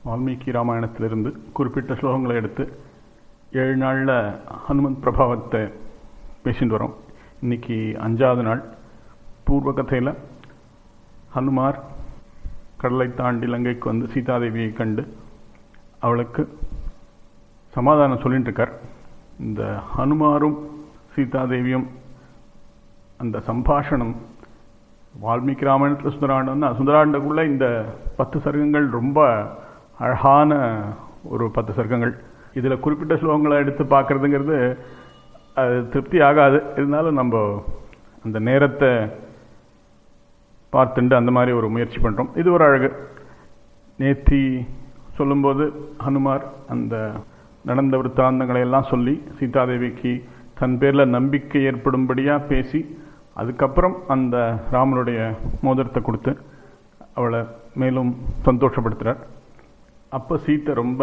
வால்மீகி ராமாயணத்திலிருந்து குறிப்பிட்ட ஸ்லோகங்களை எடுத்து ஏழு நாளில் ஹனுமந்த் பிரபாவத்தை பேசிட்டு வரோம் இன்னைக்கு அஞ்சாவது நாள் பூர்வ கதையில் ஹனுமார் கடலை தாண்டி லங்கைக்கு வந்து சீதாதேவியை கண்டு அவளுக்கு சமாதானம் சொல்லிட்டு இருக்கார் இந்த ஹனுமாரும் சீதாதேவியும் அந்த சம்பாஷணம் வால்மீகி ராமாயணத்தில் சுந்தராண்டம்னா சுந்தராண்டக்குள்ள இந்த பத்து சர்க்கங்கள் ரொம்ப அழகான ஒரு பத்து சர்க்கங்கள் இதில் குறிப்பிட்ட ஸ்லோகங்களை எடுத்து பார்க்கறதுங்கிறது அது திருப்தி ஆகாது இருந்தாலும் நம்ம அந்த நேரத்தை பார்த்துண்டு அந்த மாதிரி ஒரு முயற்சி பண்ணுறோம் இது ஒரு அழகு நேத்தி சொல்லும்போது ஹனுமார் அந்த நடந்த விற்த்தாந்தங்களை எல்லாம் சொல்லி சீதாதேவிக்கு தன் பேரில் நம்பிக்கை ஏற்படும்படியாக பேசி அதுக்கப்புறம் அந்த ராமனுடைய மோதிரத்தை கொடுத்து அவளை மேலும் சந்தோஷப்படுத்துகிறார் அப்போ சீத்தை ரொம்ப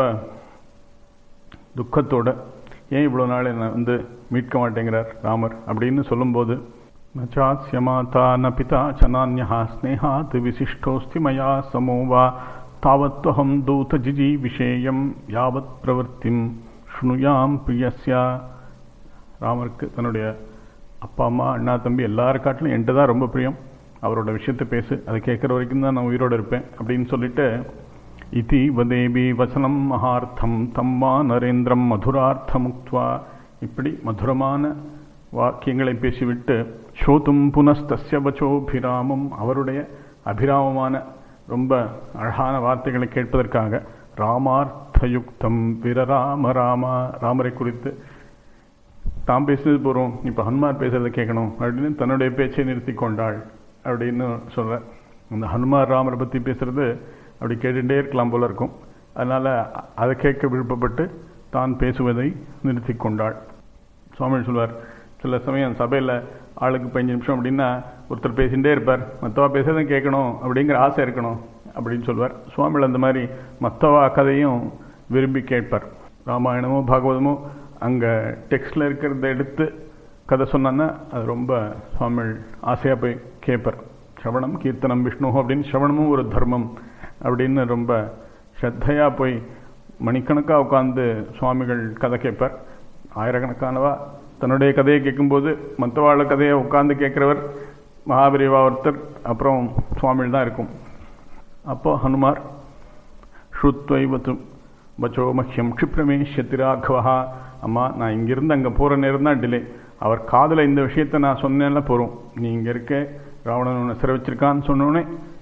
துக்கத்தோட ஏன் இவ்வளோ நாள் என்னை வந்து மீட்க மாட்டேங்கிறார் ராமர் அப்படின்னு சொல்லும்போது நச்சாஸ்ய மாதா ந பிதா சனான்யா ஸ்னேகாத் விசிஷ்டோஸ்தி மயா சமோ வா தாவத்வகம் தூத ஜிஜி விஷேயம் யாவத் பிரவர்த்திம் ஸ்ருணுயாம் பிரியஸ்யா ராமருக்கு தன்னுடைய அப்பா அம்மா அண்ணா தம்பி எல்லாரு காட்டிலும் என்கிட்ட தான் ரொம்ப பிரியம் அவரோட விஷயத்தை பேசு அதை கேட்குற வரைக்கும் தான் நான் உயிரோடு இருப்பேன் அப்படின்னு சொல்லிட்டு இதி வதேபி வசனம் மகார்த்தம் தம்மா நரேந்திரம் மதுரார்த்தமுக்துவா இப்படி மதுரமான வாக்கியங்களை பேசிவிட்டு ஸ்ரோத்தும் புனஸ்தஸ்ய வச்சோபிராமம் அவருடைய அபிராமமான ரொம்ப அழகான வார்த்தைகளை கேட்பதற்காக ராமார்த்தயுக்தம் வீரராம ராமா ராமரை குறித்து தாம் பேசுனது போகிறோம் இப்போ ஹனுமார் பேசுறதை கேட்கணும் அப்படின்னு தன்னுடைய பேச்சை நிறுத்தி கொண்டாள் அப்படின்னு சொல்ற அந்த ஹனுமார் ராமரை பற்றி பேசுறது அப்படி கேட்டுகிட்டே இருக்கலாம் போல இருக்கும் அதனால் அதை கேட்க விருப்பப்பட்டு தான் பேசுவதை நிறுத்தி கொண்டாள் சுவாமி சொல்வார் சில சமயம் சபையில் ஆளுக்கு பதினஞ்சு நிமிஷம் அப்படின்னா ஒருத்தர் பேசிகிட்டே இருப்பார் மற்றவா பேசுறதும் கேட்கணும் அப்படிங்கிற ஆசை இருக்கணும் அப்படின்னு சொல்வார் சுவாமிகள் அந்த மாதிரி மற்றவா கதையும் விரும்பி கேட்பார் ராமாயணமோ பாகவதமோ அங்கே டெக்ஸ்டில் இருக்கிறத எடுத்து கதை சொன்னான்னா அது ரொம்ப சுவாமிகள் ஆசையாக போய் கேட்பார் சிரவணம் கீர்த்தனம் விஷ்ணு அப்படின்னு சிரவணமும் ஒரு தர்மம் அப்படின்னு ரொம்ப ஸ்ரத்தையாக போய் மணிக்கணக்காக உட்காந்து சுவாமிகள் கதை கேட்பார் ஆயிரக்கணக்கானவா தன்னுடைய கதையை கேட்கும்போது மற்றவாழ கதையை உட்காந்து கேட்குறவர் மகாபிரிவா ஒருத்தர் அப்புறம் சுவாமிகள் தான் இருக்கும் அப்போ ஹனுமார் ஸ்ருத்வைவத்து வச்சோ மஹ்யம் க்ஷிப்ரமேஷ்யத்தி ராഘவா அம்மா நான் இங்கிருந்து அங்கே போகிற நேரம் தான் டிலே அவர் காதில் இந்த விஷயத்தை நான் சொன்னேன்ல போகிறோம் நீ இங்கே இருக்க ராவணன் உன்னை சிறை வச்சிருக்கான்னு சொன்னோடனே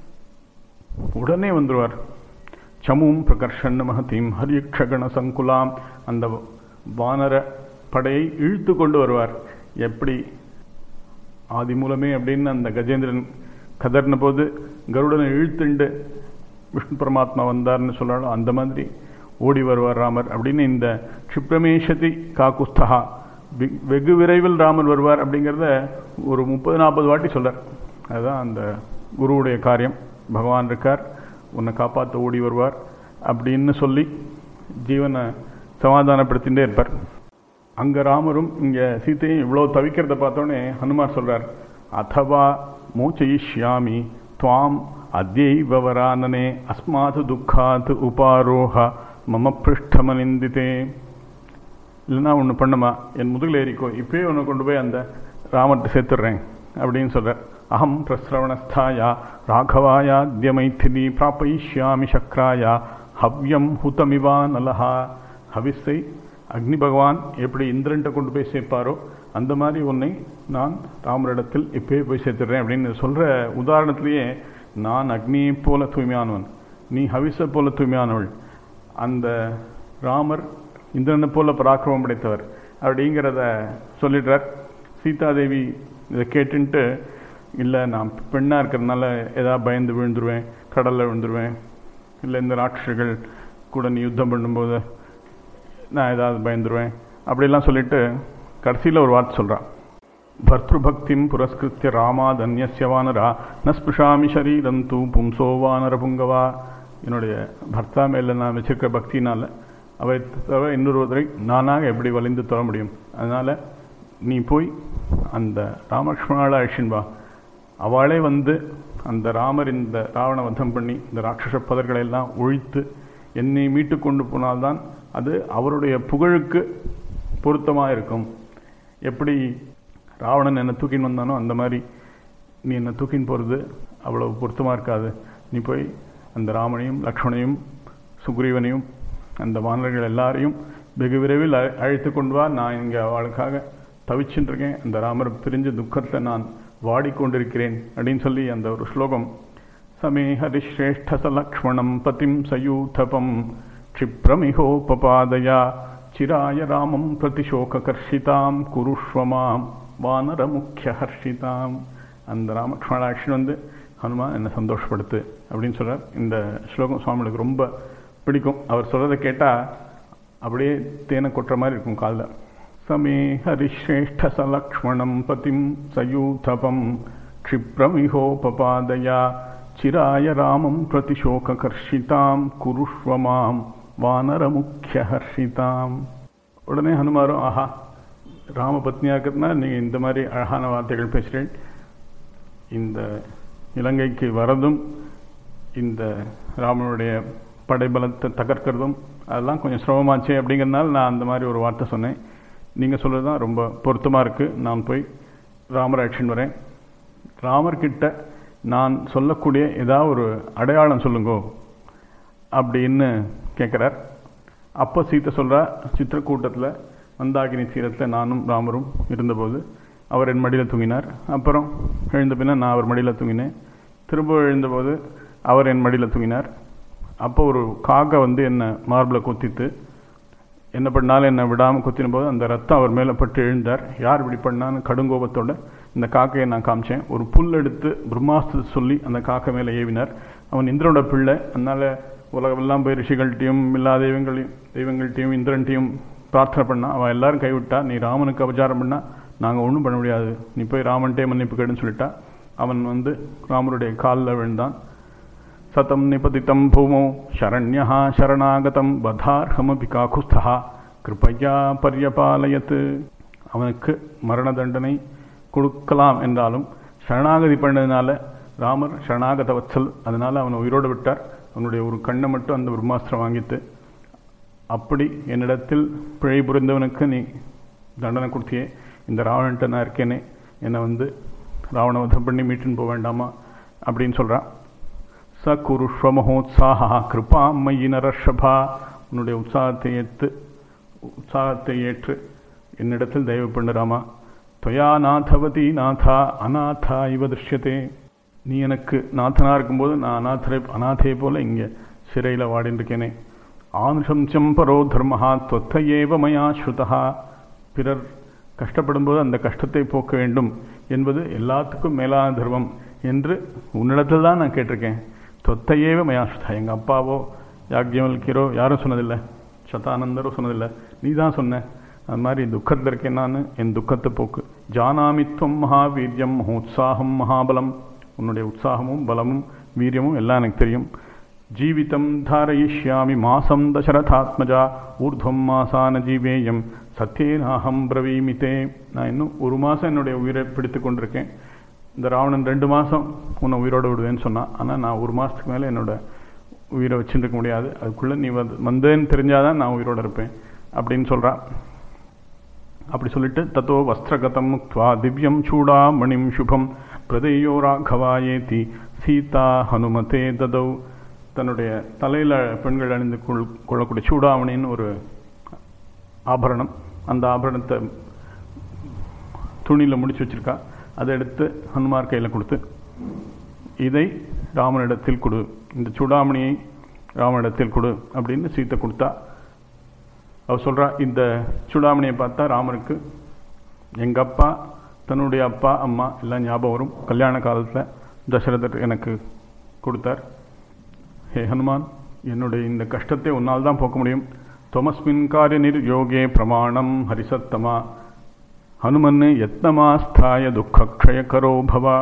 உடனே வந்துடுவார் சமும் பிரகர்ஷன் மகதீம் ஹரியக்ஷகண சங்குலாம் அந்த வானர படையை இழுத்து கொண்டு வருவார் எப்படி ஆதி மூலமே அப்படின்னு அந்த கஜேந்திரன் கதர்ன போது கருடனை இழுத்துண்டு விஷ்ணு பரமாத்மா வந்தார்னு சொல்லணும் அந்த மாதிரி ஓடி வருவார் ராமர் அப்படின்னு இந்த க்ஷிப்ரமேஷதி காக்குஸ்தகா வெகு விரைவில் ராமர் வருவார் அப்படிங்கிறத ஒரு முப்பது நாற்பது வாட்டி சொல்றார் அதுதான் அந்த குருவுடைய காரியம் பகவான் இருக்கார் உன்னை காப்பாற்ற ஓடி வருவார் அப்படின்னு சொல்லி ஜீவனை சமாதானப்படுத்திகிட்டே இருப்பார் அங்கே ராமரும் இங்கே சீத்தையும் இவ்வளோ தவிக்கிறத பார்த்தோன்னே ஹனுமார் சொல்கிறார் அதவா மோச்சயிஷ்யாமி துவாம் அத்யைவ வரானனே அஸ்மாது துக்காத் உபாரோஹ மம பிருஷ்டமனிந்தித்தே இல்லைன்னா ஒன்று பண்ணுமா என் முதுகில் ஏறிக்கோ இப்பயே ஒன்று கொண்டு போய் அந்த ராமர்கிட்ட சேர்த்துடுறேன் அப்படின்னு சொல்கிறார் அகம் பிரஸ்ரவணஸ்தாயா ராகவாயாத்ய மைथिली பிராபயிஷ்யாமி சக்ராயா ஹவ்யம் ஹுதமிவா நலஹா ஹவிஸை அக்னி பகவான் எப்படி இந்திரன்ட்ட கொண்டு போய் சேர்ப்பாரோ அந்த மாதிரி உன்னை நான் ராமரிடத்தில் இப்பயே போய் சேர்த்துடுறேன் அப்படின்னு சொல்கிற உதாரணத்திலேயே நான் அக்னியை போல தூய்மையானவன் நீ ஹவிஸை போல தூய்மையானவள் அந்த ராமர் இந்திரனை போல பராக்கிரமம் படைத்தவர் அப்படிங்கிறத சொல்லிடுறார் சீதாதேவி இதை கேட்டுன்ட்டு இல்லை நான் பெண்ணாக இருக்கிறதுனால ஏதாவது பயந்து விழுந்துருவேன் கடலில் விழுந்துருவேன் இல்லை இந்த ராட்சர்கள் கூட நீ யுத்தம் பண்ணும்போது நான் ஏதாவது பயந்துருவேன் அப்படிலாம் சொல்லிட்டு கடைசியில் ஒரு வார்த்தை சொல்கிறான் பர்திருபக்திம் புரஸ்கிருத்திய ராமாதன்யஸ்ய வானரா ந ஸ்பிருஷாமி சரீரம் தூ பும்சோ வானர புங்கவா என்னுடைய பர்த்தா மேலே நான் வச்சிருக்கிற பக்தினால் அவை தவிர இன்னொருவரை நானாக எப்படி வலிந்து தர முடியும் அதனால் நீ போய் அந்த ராமலக்ஷ்மணால அழிச்சின் வா அவளே வந்து அந்த ராமர் இந்த ராவண வதம் பண்ணி இந்த ராட்சச பதர்களை எல்லாம் ஒழித்து என்னை மீட்டு கொண்டு போனால்தான் அது அவருடைய புகழுக்கு பொருத்தமாக இருக்கும் எப்படி ராவணன் என்னை தூக்கின்னு வந்தானோ அந்த மாதிரி நீ என்னை தூக்கின்னு போகிறது அவ்வளவு பொருத்தமாக இருக்காது நீ போய் அந்த ராமனையும் லக்ஷ்மணையும் சுக்ரீவனையும் அந்த வானர்கள் எல்லாரையும் வெகு விரைவில் அழ- அழைத்து கொண்டு வா நான் இங்கே அவளுக்காக தவிச்சுட்டு இருக்கேன் அந்த ராமர் பிரிஞ்ச துக்கத்தில் நான் வாடிக்கொண்டிருக்கிறேன் அப்படின்னு சொல்லி அந்த ஒரு ஸ்லோகம் சமே ஹரிஸ்ரேஷ்ட சலக்ஷ்மணம் பதிம் சயூதபம் क्षिप्रमिहोपपादया चिराय रामं प्रतिशोककर्षितां कुरुष्व मां வானரமுக்கியஹர்ஷிதாம் அந்த ராமக்ஷ்மணாட்சன் வந்து ஹனுமான் என்னை சந்தோஷப்படுத்து அப்படின்னு சொல்றார் இந்த ஸ்லோகம் சுவாமிகளுக்கு ரொம்ப பிடிக்கும் அவர் சொல்றதை கேட்டால் அப்படியே தேனை கொட்டுற மாதிரி இருக்கும் காலில் சமே ஹரிஸ்ரேஷ்ட சலக்ஷ்மணம் பதிம் சயூதபம் क्षिप्रमिहोपपादया चिराय रामं प्रतिशोककर्षितां कुरुष्व मां வானரமுக்கியஹர்ஷிதாம் உடனே ஹனுமாரும் ஆஹா ராம பத்னியாக இருக்கிறதுனா நீங்கள் இந்த மாதிரி அழகான வார்த்தைகள் பேசுகிறேன் இந்த இலங்கைக்கு வரதும் இந்த ராமனுடைய படைபலத்தை தகர்க்கிறதும் அதெல்லாம் கொஞ்சம் சிரமமாச்சே அப்படிங்கிறதுனால நான் அந்த மாதிரி ஒரு வார்த்தை சொன்னேன் நீங்கள் சொல்கிறது தான் ரொம்ப பொருத்தமாக இருக்குது நான் போய் ராமரை அழைச்சின்னு வரேன் ராமர்கிட்ட நான் சொல்லக்கூடிய ஏதாவது ஒரு அடையாளம் சொல்லுங்கோ அப்படின்னு கேட்குறார் அப்போ சீத்தை சொல்கிறா சித்திரக்கூட்டத்தில் மந்தாகினி தீரத்தில் நானும் ராமரும் இருந்தபோது அவர் என் மடியில் தூங்கினார் அப்புறம் எழுந்த பின்ன நான் அவர் மடியில் தூங்கினேன் திரும்ப எழுந்தபோது அவர் என் மடியில் தூங்கினார் அப்போ ஒரு காக்கை வந்து என்னை மார்பில் குத்தித்து என்ன பண்ணாலும் என்னை விடாமல் குத்தின போது அந்த ரத்தம் அவர் மேலே பட்டு எழுந்தார் யார் இப்படி பண்ணான்னு கடுங்கோபத்தோட இந்த காக்கையை நான் காமிச்சேன் ஒரு புல் எடுத்து பிரம்மாஸ்திரத்தை சொல்லி அந்த காக்கை மேலே ஏவினார் அவன் இந்திரனோட பிள்ளை அதனால் உலகமெல்லாம் போய் ரிஷிகள்கிட்டையும் எல்லா தெய்வங்களையும் தெய்வங்கள்ட்டையும் இந்திரன்ட்டையும் பிரார்த்தனை பண்ணா அவன் எல்லாரும் கைவிட்டா நீ ராமனுக்கு அபச்சாரம் பண்ணா நாங்கள் ஒன்றும் பண்ண முடியாது நீ போய் ராமன்ட்டே மன்னிப்பு கேடுன்னு சொல்லிட்டா அவன் வந்து ராமருடைய காலில் விழுந்தான் சதம் நிபதிதம் பூமோ சரண்யா சரணாகதம் வதார்ஹமபி காகுஸ்தா கிருபையா பரியபாலயத்து அவனுக்கு மரண தண்டனை கொடுக்கலாம் என்றாலும் சரணாகதி பண்ணதுனால ராமர் சரணாகத வத்சல் அதனால அவனை உயிரோடு விட்டார் அவனுடைய ஒரு கண்ணை மட்டும் அந்த பிரம்மாஸ்திரம் வாங்கிட்டு அப்படி என்னிடத்தில் பிழை புரிந்தவனுக்கு நீ தண்டனை கொடுத்தியே இந்த ராவணன்ட்ட நான் இருக்கேனே என்னை வந்து ராவண வதம் பண்ணி மீட்டுன்னு போக வேண்டாமா அப்படின்னு சொல்கிறான் ச குருஷ்வ மகோத்சாகா கிருபா மயி நரஷபா உன்னுடைய உற்சாகத்தை ஏற்று உற்சாகத்தை ஏற்று என்னிடத்தில் தயவு பண்ணுறாமா தொயா நாதவதி நாதா அநாதா இவ திருஷ்யத்தே நீ எனக்கு நாதனாக இருக்கும்போது நான் அநாதரை அநாதையை போல இங்கே சிறையில் வாடின்னு இருக்கேனே ஆனுஷம்சம் பரோ தர்மஹா தொத்தையேவ மயா ஸ்ருதா பிறர் கஷ்டப்படும்போது அந்த கஷ்டத்தை போக்க வேண்டும் என்பது எல்லாத்துக்கும் மேலான தர்மம் என்று உன்னிடத்தில் தான் நான் கேட்டிருக்கேன் தொத்தையேவ மயா ஸ்ருதா எங்கள் அப்பாவோ யாக்யவல்கியரோ யாரும் சொன்னதில்லை சதானந்தரோ சொன்னதில்லை நீ தான் சொன்ன அது மாதிரி துக்கத்தில் இருக்கேன் நான் என் துக்கத்தை போக்கு ஜானாமித்வம் மகாவீரியம் மகோத்சாகம் மகாபலம் உன்னுடைய உற்சாகமும் பலமும் வீரியமும் எல்லாம் எனக்கு தெரியும் ஜீவிதம் தாரயிஷ்யாமி மாசம் தசரதாத்மஜா ஊர்துவம் மாசான ஜீவேயம் சத்தியேனாகம் பிரவீமித்தே நான் இன்னும் ஒரு மாதம் என்னுடைய உயிரை பிடித்து கொண்டிருக்கேன் இந்த ராவணன் ரெண்டு மாதம் உன்னை உயிரோடு விடுவேன்னு சொன்னான் ஆனால் நான் ஒரு மாதத்துக்கு மேலே என்னோட உயிரை வச்சுட்டு இருக்க முடியாது அதுக்குள்ளே நீ வந்து வந்தேன்னு தெரிஞ்சாதான் நான் உயிரோடு இருப்பேன் அப்படின்னு சொல்கிறான் அப்படி சொல்லிட்டு தத்தோ வஸ்திரகதம் முக்வா திவ்யம் சூடா மணிம் சுபம் பிரதேயோ ராகவாயேதி சீதா ஹனுமதே ததௌ தன்னுடைய தலையில் பெண்கள் அணிந்து கொள் கொள்ளக்கூடிய சூடாமணின்னு ஒரு ஆபரணம் அந்த ஆபரணத்தை துணியில் முடிச்சு வச்சிருக்கா அதை எடுத்து ஹனுமார் கையில் கொடுத்து இதை ராமனிடத்தில் கொடு இந்த சூடாமணியை ராமனிடத்தில் கொடு அப்படின்னு சீத்தை கொடுத்தா அவர் சொல்கிறா இந்த சூடாமணியை பார்த்தா ராமருக்கு எங்கள் அப்பா தன்னுடைய அப்பா அம்மா எல்லாம் ஞாபகம் வரும் கல்யாண காலத்தில் தசரதர் எனக்கு கொடுத்தார் ஹே ஹனுமான் என்னுடைய இந்த கஷ்டத்தை உன்னால் தான் போக்க முடியும் தொமஸ்மின் காரிய நிர்யோகே பிரமாணம் ஹரிசத்தமா ஹனுமன்னு யத்னமாஸ்தாய துக்கக்ஷய கரோ பவா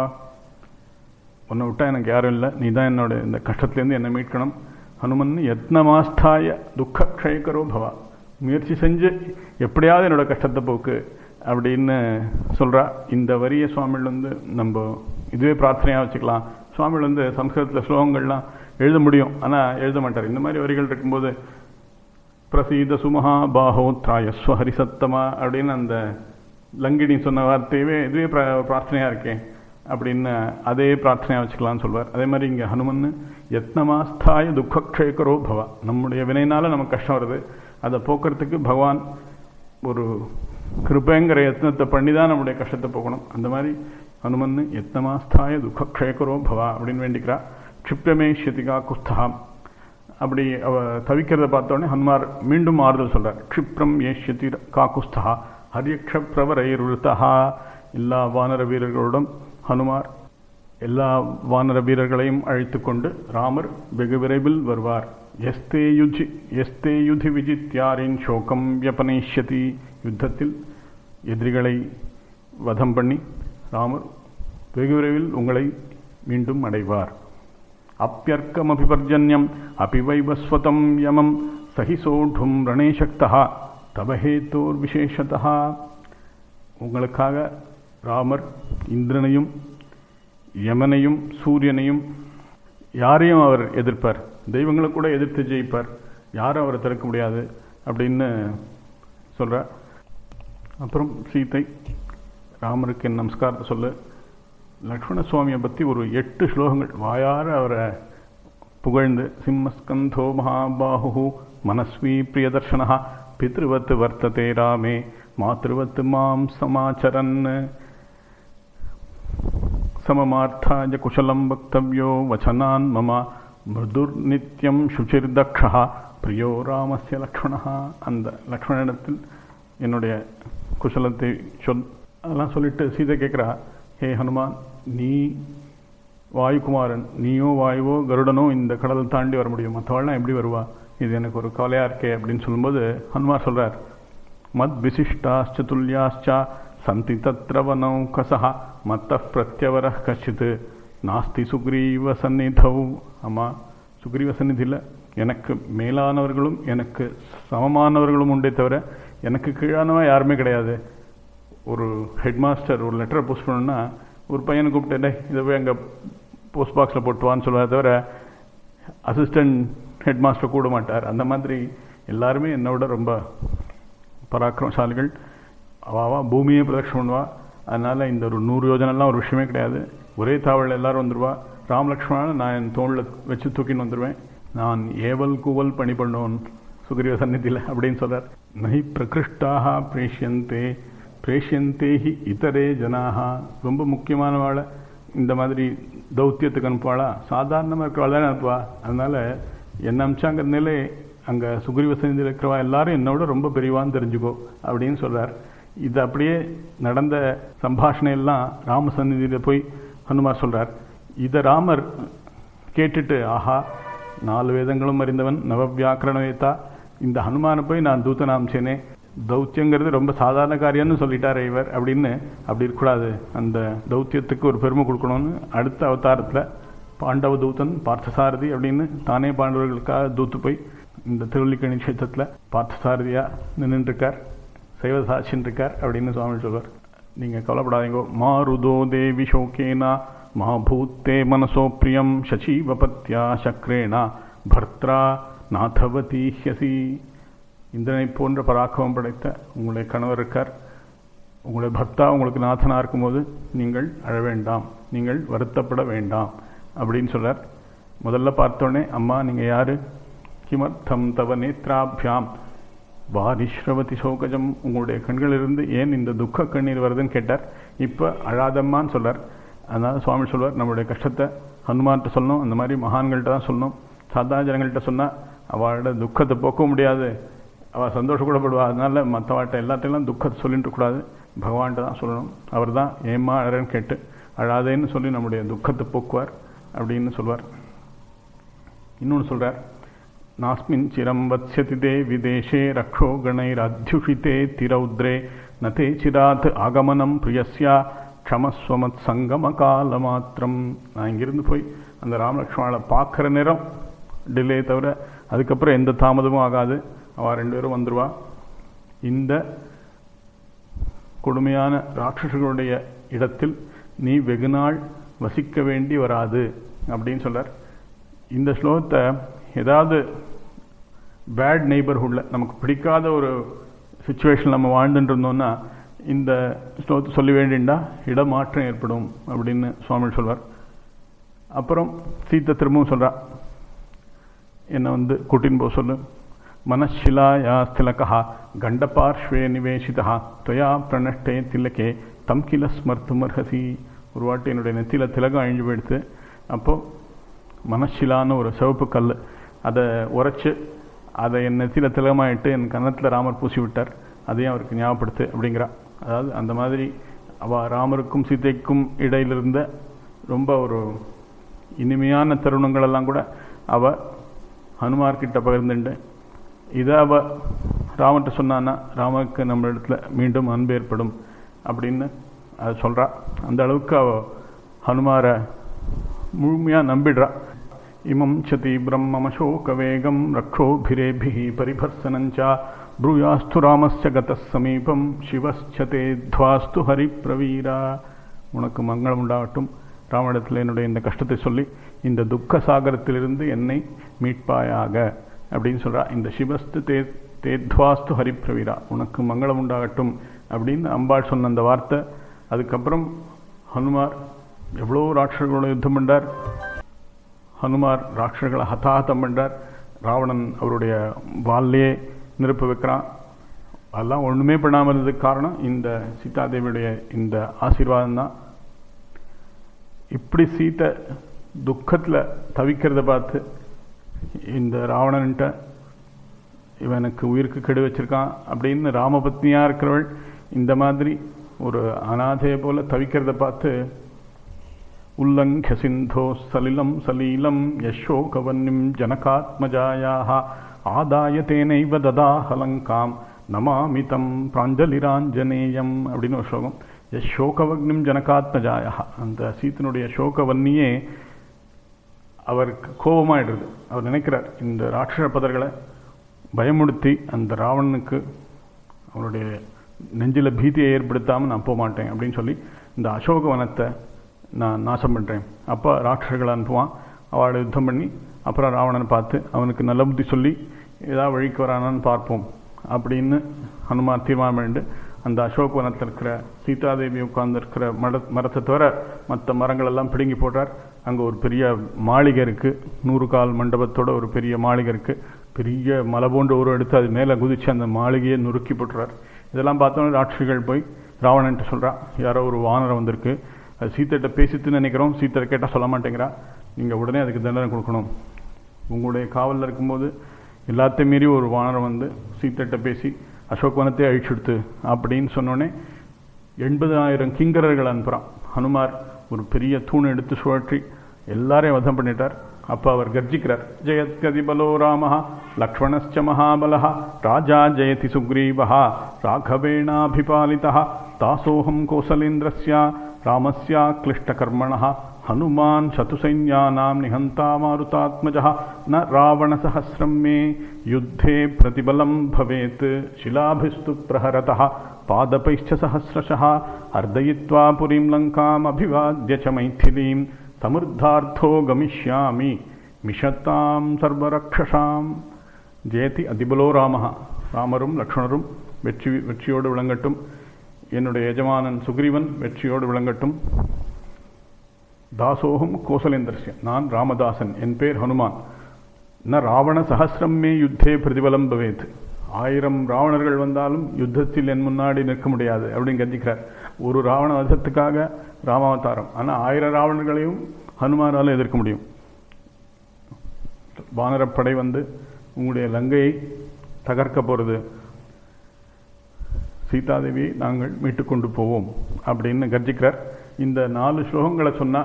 உன்னை விட்டா எனக்கு யாரும் இல்லை நீ தான் என்னோட இந்த கஷ்டத்துலேருந்து என்னை மீட்கணும் ஹனுமன் யத்னமாஸ்தாய துக்கக்ஷய கரோ பவா முயற்சி செஞ்சு எப்படியாவது என்னோட கஷ்டத்தை போக்கு அப்படின்னு சொல்கிறா இந்த வரிய சுவாமிகள் வந்து நம்ம இதுவே பிரார்த்தனையாக வச்சுக்கலாம் சுவாமிகள் வந்து சம்ஸ்கிருதத்தில் ஸ்லோகங்கள்லாம் எழுத முடியும் ஆனால் எழுத மாட்டார் இந்த மாதிரி வரிகள் இருக்கும்போது பிரசீத சுமஹா பாஹோ திராயஸ்வ ஹரிசத்தமா அப்படின்னு அந்த லங்கினி சொன்ன வார்த்தையவே இதுவே பிரார்த்தனையாக இருக்கேன் அப்படின்னு அதே பிரார்த்தனையாக வச்சுக்கலாம்னு சொல்வார் அதே மாதிரி இங்கே ஹனுமன் யத்னமாஸ்தாய துக்கக்ஷேகரோ பவா நம்முடைய வினைனால நமக்கு கஷ்டம் வருது அதை போக்குறதுக்கு பகவான் ஒரு கிருப்பைங்கிற யத்னத்தை பண்ணி தான் நம்முடைய கஷ்டத்தை போக்கணும் அந்த மாதிரி ஹனுமன் யத்னமாஸ்தாய துக்கக்ஷேகரோ பவா அப்படின்னு வேண்டிக்கிறா க்ஷிப்யமே ஷிதிகா குஸ்தகம் அப்படி அவ தவிக்கிறத பார்த்தோடனே ஹனுமார் மீண்டும் ஆறுதல் சொல்றார் க்ஷிப்ரம் ஏஷ்யதி காக்குஸ்தா ஹரியக்ஷ பிரவரைருத்தா எல்லா வானர வீரர்களுடன் ஹனுமார் எல்லா வானர வீரர்களையும் அழைத்து கொண்டு ராமர் வெகு விரைவில் வருவார் எஸ்தே யுஜி எஸ்தே யுதி விஜித்யாரின் சோகம் வியபனேஷ்யதி யுத்தத்தில் எதிரிகளை வதம் பண்ணி ராமர் வெகு விரைவில் உங்களை மீண்டும் அடைவார் அப்பியர்க்கமபிபர்ஜன்யம் அபிவைவஸ்வதம் யமம் சகிசோடும் ரணேசக்தா தபஹேத்தோர் விசேஷதா உங்களுக்காக ராமர் இந்திரனையும் யமனையும் சூரியனையும் யாரையும் அவர் எதிர்ப்பார் தெய்வங்களை கூட எதிர்த்து ஜெயிப்பார் யாரும் அவரை தடுக்க முடியாது அப்படின்னு சொல்கிறார் அப்புறம் சீத்தை ராமருக்கு என் நமஸ்காரத்தை சொல்லு லக்ஷ்மண சுவாமியை பற்றி ஒரு எட்டு ஸ்லோகங்கள் வாயார அவரை புகழ்ந்து சிம்மஸ்கந்தோ மகாபாஹு மனஸ்வி பிரியதர்ஷனா பித்ருவத் வர்த்ததே ராமே மாத்ருவத் மாம் சமாச்சரன் सममार्थाय कुशलं वक्तव्यो वचनान् मम மிருதுர்நித்யம் சுச்சிர்தக்ஷா பிரியோ ராமஸ்ய லக்ஷ்மணா அந்த லக்ஷ்மணனிடத்தில் என்னுடைய குசலத்தை சொல் அதெல்லாம் சொல்லிட்டு சீதை கேட்குறா ஹே ஹனுமான் நீ வாயுகுமாரன் நீயோ வாயுவோ கருடனோ இந்த கடல் தாண்டி வர முடியும் மற்றவாள்லாம் எப்படி வருவா இது எனக்கு ஒரு கவலையாக இருக்கே அப்படின்னு சொல்லும்போது ஹனுமார் சொல்கிறார் மத் விசிஷ்டாச்ச துல்யாச்சா சந்தி தத்ரவனௌ கசா மத்த பிரத்யவர கச்சித் நாஸ்தி சுக்ரீவ சந்நிதௌ அம்மா சுக்ரீவ சந்நிதியில் எனக்கு மேலானவர்களும் எனக்கு சமமானவர்களும் உண்டே தவிர எனக்கு கீழானவன் யாருமே கிடையாது ஒரு ஹெட் மாஸ்டர் ஒரு லெட்டரை போஸ்ட் பண்ணணும்னா ஒரு பையனை கூப்பிட்டு இதை போய் அங்கே போஸ்ட் பாக்ஸில் போட்டுவான்னு சொல்லுவார் தவிர அசிஸ்டன்ட் ஹெட் மாஸ்டர் கூட மாட்டார் அந்த மாதிரி எல்லாருமே என்னோட ரொம்ப பராக்கிரமசாலிகள் அவாவா பூமியை பிரதட்சம் பண்ணுவா அதனால் இந்த ஒரு நூறு யோஜனைலாம் ஒரு விஷயமே கிடையாது ஒரே தாவலில் எல்லாரும் வந்துடுவா ராம் லக்ஷ்மணன் நான் என் தோளில் வச்சு தூக்கின்னு வந்துடுவேன் நான் ஏவல் கூவல் பணி பண்ணுவோன் சுக்ரீவ சந்நிதியில் அப்படின்னு சொல்கிறார் நை பிரகிருஷ்டாக பிரேஷியந்தே பிரேஷியந்தே ஹி இதரே ஜனாக ரொம்ப முக்கியமானவாளை இந்த மாதிரி தௌத்தியத்துக்கு அனுப்புவாளா சாதாரணமாக இருக்கிறவாள் தானே அனுப்புவா அதனால் என்ன அமிச்சாங்கிறதுனாலே அங்கே சுக்ரீவ சந்நிதியில் இருக்கிறவா எல்லாரும் என்னோட ரொம்ப பெரியவான்னு தெரிஞ்சுக்கோ அப்படின்னு சொல்கிறார் இது அப்படியே நடந்த சம்பாஷணை எல்லாம் ராம சந்நிதியில் போய் ஹனுமார் சொல்கிறார் இதை ராமர் கேட்டுட்டு ஆஹா நாலு வேதங்களும் அறிந்தவன் நவவியாக்கரணவேத்தா இந்த ஹனுமானை போய் நான் தூத்தன் அமிச்சேனே தௌத்தியங்கிறது ரொம்ப சாதாரண காரியம்னு சொல்லிட்டார் இவர் அப்படின்னு அப்படி இருக்கக்கூடாது அந்த தௌத்தியத்துக்கு ஒரு பெருமை கொடுக்கணும்னு அடுத்த அவதாரத்தில் பாண்டவ தூதன் பார்த்தசாரதி அப்படின்னு தானே பாண்டவர்களுக்காக தூத்து போய் இந்த திருவள்ளிக்கணி கஷேத்திரத்தில் பார்த்தசாரதியாக நின்றுட்டுருக்கார் சைவ சாட்சின்னு இருக்கார் அப்படின்னு சுவாமி சொல்வார் நீங்கள் கவலைப்படாதீங்கோ மாருதோ தேவி சோகேனா மாபூத்தே மனசோ பிரியம் சசீவபத்யா சக்ரேணா பர்த்ரா நாதவதி ஹியசி இந்திரனை போன்ற பராக்கிரமம் படைத்த உங்களுடைய கணவர் இருக்கார் உங்களுடைய பர்த்தா உங்களுக்கு நாதனாக இருக்கும்போது நீங்கள் அழ வேண்டாம் நீங்கள் வருத்தப்பட வேண்டாம் அப்படின்னு சொல்கிறார் முதல்ல பார்த்தோன்னே அம்மா நீங்கள் யார் கிமர்த்தம் தவ நேத்ராபியாம் வாரிஸ்ரவதி சோகஜம் உங்களுடைய கண்களிலிருந்து ஏன் இந்த துக்க கண்ணீர் வருதுன்னு கேட்டார் இப்போ அழாதம்மான்னு சொல்கிறார் அதனால் சுவாமி சொல்வார் நம்மளுடைய கஷ்டத்தை ஹனுமான்கிட்ட சொல்லணும் அந்த மாதிரி மகான்கள்ட்ட தான் சொல்லணும் சாதாரண ஜனங்கள்கிட்ட சொன்னால் அவளோட துக்கத்தை போக்க முடியாது அவள் சந்தோஷப்படப்படுவா அதனால் மற்றவாட்ட எல்லாத்தையும் துக்கத்தை சொல்லிட்டு கூடாது பகவான்கிட்ட தான் சொல்லணும் அவர் தான் ஏமா அழறன்னு கேட்டு அழாதேன்னு சொல்லி நம்முடைய துக்கத்தை போக்குவார் அப்படின்னு சொல்வார் இன்னொன்று சொல்கிறார் நாஸ்மின் சிரம் வத்ஸ்யதி தே விதேஷே ரக்ஷோ கணைரத்யுஷிதே திரௌத்ரே நதே சிராத் ஆகமனம் பிரியஸ்யா க்ஷமஸ்வமத் சங்கம கால மாத்திரம் நான் இங்கிருந்து போய் அந்த ராமலக்ஷ்மணனை பார்க்குற நேரம் டிலே தவிர அதுக்கப்புறம் எந்த தாமதமும் ஆகாது அவள் ரெண்டு பேரும் வந்துடுவா இந்த கொடுமையான ராட்சசர்களுடைய இடத்தில் நீ வெகு நாள் வசிக்க வேண்டி வராது அப்படின்னு சொல்கிறார் இந்த ஸ்லோகத்தை ஏதாவது பேட் நெய்பர்ஹுட்டில் நமக்கு பிடிக்காத ஒரு சுச்சுவேஷன் நம்ம வாழ்ந்துட்டு இருந்தோம்னா இந்த ஸ்லோகத்தை சொல்ல வேண்டியண்டா இடமாற்றம் ஏற்படும் அப்படின்னு சுவாமி சொல்வார் அப்புறம் சீத்தை திரும்பவும் சொல்கிறா என்னை வந்து கூட்டின்னு போக சொல்லு மனசிலாயா திலகா கண்டபார்ஷ்வே நிவேசிதா துவயா பிரணஷ்டே திலகே தம் கில ஸ்மர்த்துமர்ஹசி ஒரு வாட்டி என்னுடைய நெத்தியில் திலகம் அழிஞ்சு போயிடுத்து அப்போது மனசிலான்னு ஒரு சிவப்பு கல் அதை உரைச்சி அதை என் நெத்தியில் திலகமாயிட்டு என் கன்னத்தில் ராமர் பூசி விட்டார் அதையும் அவருக்கு ஞாபகப்படுத்து அப்படிங்கிறா அதாவது அந்த மாதிரி அவ ராமருக்கும் சீதைக்கும் இடையிலிருந்த ரொம்ப ஒரு இனிமையான தருணங்களெல்லாம் கூட அவ ஹனுமார்கிட்ட பகிர்ந்துண்டு இதை அவ ராமர்கிட்ட சொன்னான்னா ராமருக்கு நம்ம இடத்துல மீண்டும் அன்பு ஏற்படும் அப்படின்னு அது சொல்கிறா அந்த அளவுக்கு அவ ஹனுமாரை முழுமையாக நம்பிடுறா இமம் ச தீவிரம் மம சோகவேகம் ரக்ஷோபிரேபிः பரிபர்சனஞ்சா ப்ரூயாஸ்து ராமஸ்ய கதः சமீபம் சிவஸ்சதே துவாஸ்து ஹரிப்ரவீரா உனக்கு மங்களம் உண்டாகட்டும் ராமனிடத்தில் என்னுடைய இந்த கஷ்டத்தை சொல்லி இந்த துக்க சாகரத்திலிருந்து என்னை மீட்பாயாக அப்படின்னு சொல்கிறா இந்த சிவஸ்து தே தேத்வாஸ்து ஹரிப்ரவீரா உனக்கு மங்களம் உண்டாகட்டும் அப்படின்னு அம்பாள் சொன்ன அந்த வார்த்தை அதுக்கப்புறம் ஹனுமார் எவ்வளோ ராட்சர்களோட யுத்தம் பண்ணார் ஹனுமார் ராட்சர்களை ஹதாஹதம் பண்ணார் ராவணன் அவருடைய வால்லையே நெருப்பு வைக்கிறான் அதெல்லாம் ஒன்றுமே பண்ணாமல் இருந்ததுக்கு காரணம் இந்த சீதாதேவியுடைய இந்த ஆசீர்வாதம் தான் இப்படி சீத்தை துக்கத்தில் தவிக்கிறத பார்த்து இந்த ராவணன்ட்ட இவனுக்கு உயிருக்கு கெடு வச்சிருக்கான் அப்படின்னு ராமபத்னியாக இருக்கிறவள் இந்த மாதிரி ஒரு அனாதையை போல தவிக்கிறத பார்த்து உல்லङ्घ्य सिन्धो सलिलं सलीलं यशोकवन्निं जनकात्मजायाः ஆதாய தேனைவ ததாஹலங்காம் நமாமிதம் பிராஞ்சலிராஞ்சனேயம் அப்படின்னு ஒரு ஸ்லோகம் எஸ் சோகவக்னிம் ஜனகாத்மஜாயா அந்த சீத்தனுடைய சோகவன்னியே அவருக்கு கோபமாயிடுறது அவர் நினைக்கிறார் இந்த ராட்சச பதர்களை பயமுடுத்தி அந்த ராவணனுக்கு அவனுடைய நெஞ்சில் பீதியை ஏற்படுத்தாமல் நான் போக மாட்டேன் அப்படின்னு சொல்லி இந்த அசோகவனத்தை நான் நாசம் பண்ணுறேன் அப்போ ராட்சர்களை அனுப்புவான் அவளை யுத்தம் பண்ணி அப்புறம் ராவணனை பார்த்து அவனுக்கு நல்ல புத்தி சொல்லி ஏதாவது வழிக்கு வரானான்னு பார்ப்போம் அப்படின்னு ஹனுமான் தீர்மானம் பண்ணிட்டு அந்த அசோகவனத்தில் இருக்கிற சீதாதேவி உட்கார்ந்துருக்கிற மர மரத்தை தவிர மற்ற மரங்கள் எல்லாம் பிடுங்கி போட்டார் அங்கே ஒரு பெரிய மாளிகை இருக்குது நூறு கால் மண்டபத்தோட ஒரு பெரிய மாளிகை இருக்குது பெரிய மலை போன்ற ஒரு எடுத்து அது மேலே குதித்து அந்த மாளிகையை நொறுக்கி போட்டுறார் இதெல்லாம் பார்த்தோன்னே ராட்சிகள் போய் ராவணன்ட்டு சொல்கிறா யாரோ ஒரு வானரம் வந்திருக்கு அது சீத்தைகிட்ட பேசித்து நினைக்கிறோம் சீத்தை கேட்டால் சொல்ல மாட்டேங்கிறா நீங்கள் உடனே அதுக்கு தண்டனை கொடுக்கணும் உங்களுடைய காவலில் இருக்கும்போது எல்லாத்தையும் மீறி ஒரு வானரம் வந்து சீத்தைகிட்ட பேசி அசோக்வனத்தை அழிச்சுடுத்து அப்படின்னு சொன்னோடனே எண்பதாயிரம் கிங்கரர்கள் அனுப்புகிறான் ஹனுமார் ஒரு பெரிய தூணை எடுத்து சுழற்றி எல்லாரையும் வதம் பண்ணிட்டார் அப்போ அவர் கர்ஜிக்கிறார் ஜெயத்கதி பலோ ராம லக்ஷ்மணஸ்ச மகாபல ராஜா ஜெயதி சுக்ரீவா ராகவேணாபிபாலிதா தாசோஹம் கோசலேந்திரஸ்ய ராமஸ்யா கிளிஷ்டகர்மணः हनुमान् शतुसैन्यानां निहन्ता मारुतात्मजः न रावणसहस्रं मे युद्धे प्रतिबलं भवेत् शिलाभिस्तु प्रहरतः पादपैश्च सहस्रशः अर्दयित्वा पुरीं लङ्कामभिवाद्य च मैथिलीं समृद्धार्थो गमिष्यामि மிஷத்தாம் சர்வரக்ஷசாம் ஜெயதி அதிபலோ ராமஹா ராமரும் லக்ஷ்மணரும் வெற்றி வெற்றியோடு விளங்கட்டும் என்னுடைய எஜமானன் சுக்ரீவன் வெற்றியோடு விளங்கட்டும் தாசோகம் கோசலேந்திரஸ்ய நான் ராமதாசன் என் பேர் ஹனுமான் ந ராவண சஹசிரம் மே யுத்தே பிரதிபலம் பவேத் ஆயிரம் ராவணர்கள் வந்தாலும் யுத்தத்தில் என் முன்னாடி நிற்க முடியாது அப்படின்னு கஞ்சிக்கிறார் ஒரு ராவண வசத்துக்காக ராமாவதாரம் ஆனால் ஆயிரம் ராவணர்களையும் ஹனுமானால் எதிர்க்க முடியும் வானரப்படை வந்து உங்களுடைய லங்கையை தகர்க்க போகிறது சீதாதேவியை நாங்கள் மீட்டு கொண்டு போவோம் அப்படின்னு கர்ஜிக்கிறார் இந்த நாலு ஸ்லோகங்களை சொன்னால்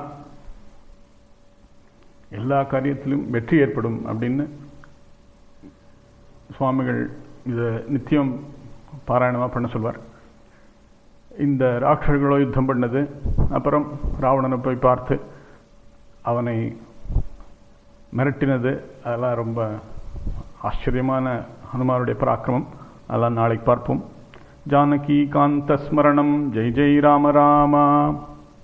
எல்லா காரியத்திலும் வெற்றி ஏற்படும் அப்படின்னு சுவாமிகள் இதை நித்தியம் பாராயணமாக பண்ண சொல்வார் இந்த ராட்சர்களோ யுத்தம் பண்ணது அப்புறம் ராவணனை போய் பார்த்து அவனை மிரட்டினது அதெல்லாம் ரொம்ப ஆச்சரியமான ஹனுமாருடைய பராக்கிரமம் அதெல்லாம் நாளைக்கு பார்ப்போம் ஜானகி காந்த ஸ்மரணம் ஜெய் ஜெய் ராம ராமா